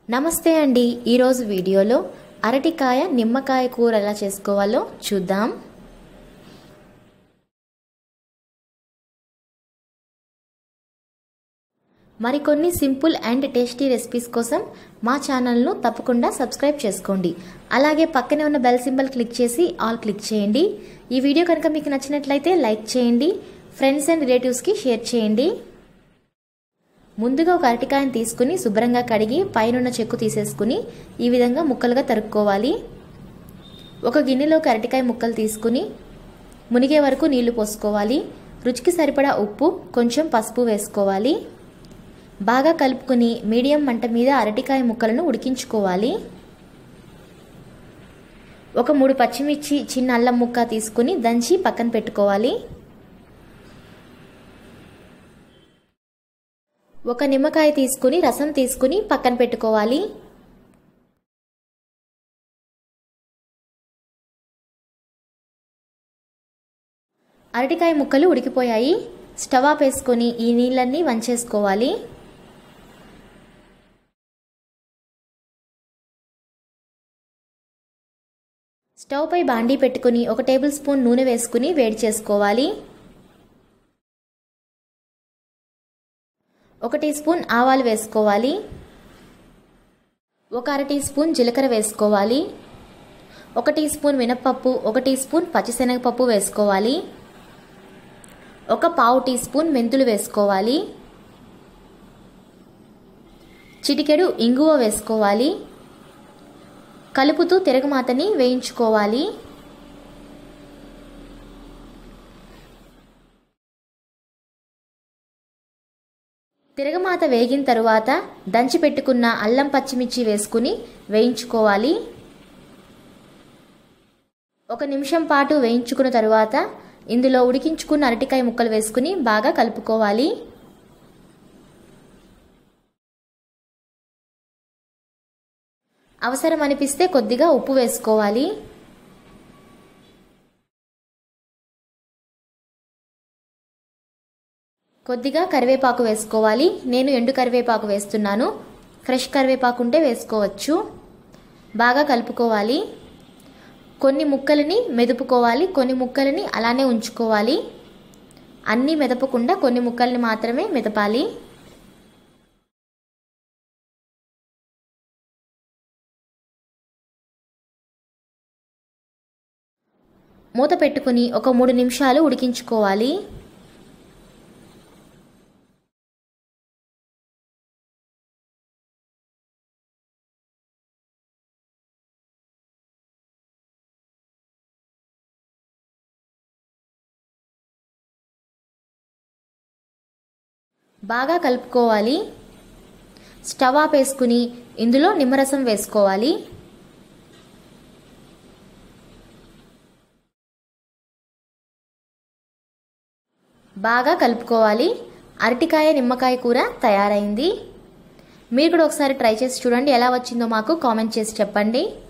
నమస్తే అండి ఈరోజు వీడియోలో అరటికాయ నిమ్మకాయ కూర ఎలా చేసుకోవాలో చూద్దాం మరికొన్ని సింపుల్ అండ్ టేస్టీ రెసిపీస్ కోసం మా ఛానల్ను తప్పకుండా సబ్స్క్రైబ్ చేసుకోండి అలాగే పక్కనే ఉన్న బెల్ సింబల్ క్లిక్ చేసి ఆల్ క్లిక్ చేయండి ఈ వీడియో కనుక మీకు నచ్చినట్లయితే లైక్ చేయండి ఫ్రెండ్స్ అండ్ రిలేటివ్స్కి షేర్ చేయండి ముందుగా ఒక అరటికాయను తీసుకుని శుభ్రంగా కడిగి పైనున్న చెక్కు తీసేసుకుని ఈ విధంగా ముక్కలుగా తరుక్కోవాలి ఒక గిన్నెలోకి అరటికాయ ముక్కలు తీసుకుని మునిగే వరకు నీళ్లు పోసుకోవాలి రుచికి సరిపడా ఉప్పు కొంచెం పసుపు వేసుకోవాలి బాగా కలుపుకుని మీడియం మంట మీద అరటికాయ ముక్కలను ఉడికించుకోవాలి ఒక మూడు పచ్చిమిర్చి చిన్న అల్లం ముక్క తీసుకుని దంచి పక్కన పెట్టుకోవాలి ఒక నిమ్మకాయ తీసుకుని రసం తీసుకుని పక్కన పెట్టుకోవాలి అరటికాయ ముక్కలు ఉడికిపోయాయి స్టవ్ ఆఫ్ వేసుకొని ఈ నీళ్ళన్నీ వంచేసుకోవాలి స్టవ్ పై బాండీ పెట్టుకుని ఒక టేబుల్ స్పూన్ నూనె వేసుకుని వేడి చేసుకోవాలి ఒక టీ స్పూన్ ఆవాలు వేసుకోవాలి ఒక అర టీ స్పూన్ జీలకర్ర వేసుకోవాలి ఒక టీ స్పూన్ మినప్పప్పు ఒక టీ స్పూన్ పచ్చిశనగపప్పు వేసుకోవాలి ఒక పావు టీ స్పూన్ మెంతులు వేసుకోవాలి చిటికెడు ఇంగువ వేసుకోవాలి కలుపుతూ తిరగమాతని వేయించుకోవాలి తిరగమాత వేగిన తరువాత దంచి పెట్టుకున్న అల్లం పచ్చిమిర్చి వేసుకుని వేయించుకోవాలి ఒక నిమిషం పాటు వేయించుకున్న తరువాత ఇందులో ఉడికించుకున్న అరటికాయ ముక్కలు వేసుకుని బాగా కలుపుకోవాలి అవసరం అనిపిస్తే కొద్దిగా ఉప్పు వేసుకోవాలి కొద్దిగా కరివేపాకు వేసుకోవాలి నేను ఎండు కరివేపాకు వేస్తున్నాను ఫ్రెష్ కరివేపాకు ఉంటే వేసుకోవచ్చు బాగా కలుపుకోవాలి కొన్ని ముక్కలని మెదుపుకోవాలి కొన్ని ముక్కలని అలానే ఉంచుకోవాలి అన్నీ మెదపకుండా కొన్ని ముక్కల్ని మాత్రమే మెదపాలి మూత పెట్టుకుని ఒక మూడు నిమిషాలు ఉడికించుకోవాలి బాగా కలుపుకోవాలి స్టవ్ ఆఫ్ వేసుకుని ఇందులో నిమ్మరసం వేసుకోవాలి బాగా కలుపుకోవాలి అరటికాయ నిమ్మకాయ కూర తయారైంది మీరు కూడా ఒకసారి ట్రై చేసి చూడండి ఎలా వచ్చిందో మాకు కామెంట్ చేసి చెప్పండి